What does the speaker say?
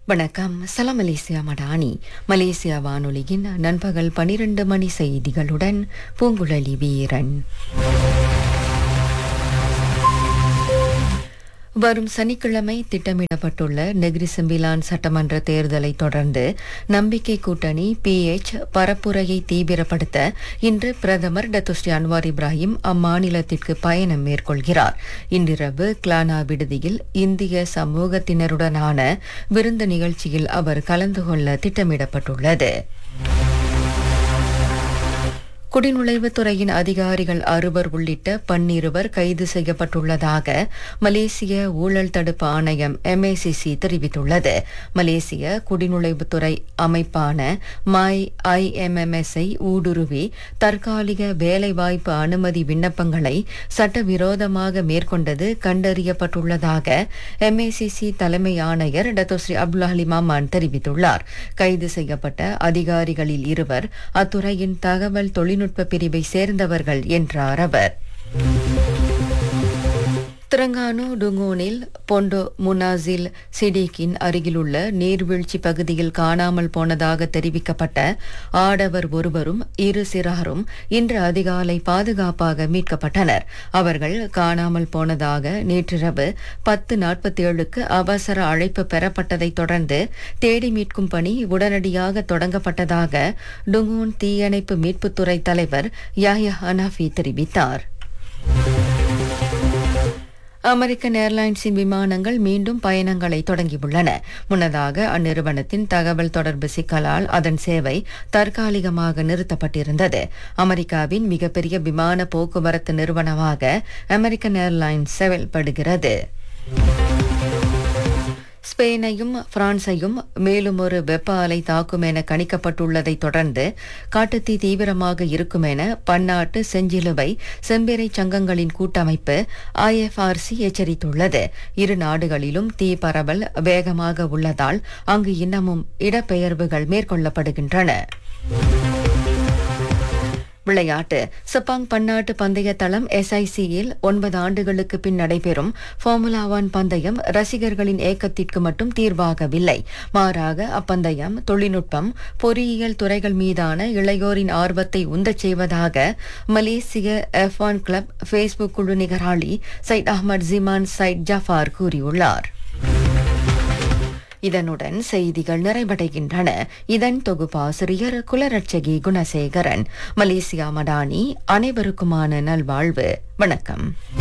வணக்கம் சலாம் Malaysia Madani Malaysia வானொலியின் நண்பகல் பனிரெண்டு மணி செய்திகளுடன் பூங்குழலி வீரன் வரும் சனிக்கிழமை திட்டமிடப்பட்டுள்ள நெகிரி செம்பிலான் சட்டமன்ற தேர்தலை தொடர்ந்து நம்பிக்கை கூட்டணி பிஎச் பரப்புரையை தீவிரப்படுத்த இன்று பிரதமர் டத்துஸ்ரீ அன்வார் இப்ராஹிம் அம்மாநிலத்திற்கு பயணம் மேற்கொள்கிறார் இன்றிரவு கிளானா விடுதியில் இந்திய சமூகத்தினருடனான விருந்து நிகழ்ச்சியில் அவர் கலந்து கொள்ள திட்டமிடப்பட்டுள்ளது குடிநுழைவுத்துறையின் அதிகாரிகள் அறுவர் உள்ளிட்ட பன்னிருவர் கைது செய்யப்பட்டுள்ளதாக மலேசிய ஊழல் தடுப்பு ஆணையம் எம்ஏசிசி தெரிவித்துள்ளது மலேசிய குடிநுழைவுத்துறை அமைப்பான மை ஐஎம்எம்எஸ்ஐ ஊடுருவி தற்காலிக வேலைவாய்ப்பு அனுமதி விண்ணப்பங்களை சட்டவிரோதமாக மேற்கொண்டது கண்டறியப்பட்டுள்ளதாக எம்ஏசிசி தலைமை ஆணையர் டத்தோஸ்ரீ அப்துல் ஹலிமாமான் தெரிவித்துள்ளார் கைது செய்யப்பட்ட அதிகாரிகளில் இருவர் அத்துறையின் தகவல் தொழில்நுட்ப பிரிவை சேர்ந்தவர்கள் என்றார் அவர் திரங்கானு டுங்கோனில் பொண்டோ முனாசில் சிடிக்கின் அருகிலுள்ள நீர்வீழ்ச்சி பகுதியில் காணாமல் போனதாக தெரிவிக்கப்பட்ட ஆடவர் ஒருவரும் இரு சிறாரும் இன்று அதிகாலை பாதுகாப்பாக மீட்கப்பட்டனர் அவர்கள் காணாமல் போனதாக நேற்றிரவு பத்து நாற்பத்தி ஏழுக்கு அவசர அழைப்பு பெறப்பட்டதைத் தொடர்ந்து தேடி மீட்கும் பணி உடனடியாக தொடங்கப்பட்டதாக டுங்கோன் தீயணைப்பு மீட்புத்துறை தலைவர் யாயா ஹனாஃபி தெரிவித்தார் அமெரிக்கன் ஏர்லைன்ஸின் விமானங்கள் மீண்டும் பயணங்களை தொடங்கியுள்ளன முன்னதாக அந்நிறுவனத்தின் தகவல் தொடர்பு சிக்கலால் அதன் சேவை தற்காலிகமாக நிறுத்தப்பட்டிருந்தது அமெரிக்காவின் மிகப்பெரிய விமான போக்குவரத்து நிறுவனமாக அமெரிக்கன் ஏர்லைன்ஸ் செயல்படுகிறது ஸ்பெயினையும் பிரான்சையும் மேலும் ஒரு வெப்ப அலை தாக்கும் என கணிக்கப்பட்டுள்ளதை தொடர்ந்து காட்டுத்தீ தீவிரமாக இருக்கும் என பன்னாட்டு செஞ்சிலுவை செம்பிறை சங்கங்களின் கூட்டமைப்பு ஐஎஃப்ஆர்சி எச்சரித்துள்ளது இரு நாடுகளிலும் தீ பரவல் வேகமாக உள்ளதால் அங்கு இன்னமும் இடப்பெயர்வுகள் மேற்கொள்ளப்படுகின்றன விளையாட்டு சப்பாங் பன்னாட்டு பந்தய தளம் எஸ்ஐசியில் ஒன்பது ஆண்டுகளுக்கு பின் நடைபெறும் ஃபார்முலா ஒன் பந்தயம் ரசிகர்களின் ஏக்கத்திற்கு மட்டும் தீர்வாகவில்லை மாறாக அப்பந்தயம் தொழில்நுட்பம் பொறியியல் துறைகள் மீதான இளையோரின் ஆர்வத்தை உந்தச் செய்வதாக மலேசிய எஃப் ஒன் கிளப் ஃபேஸ்புக் குழு நிகராளி Syed Ahmad Jiman Syed Jafar கூறியுள்ளார் இதனுடன் செய்திகள் நிறைவடைகின்றன இதன் தொகுப்பாசிரியர் குலரட்சகி குணசேகரன் மலேசியா மடானி அனைவருக்குமான நல்வாழ்வு வணக்கம்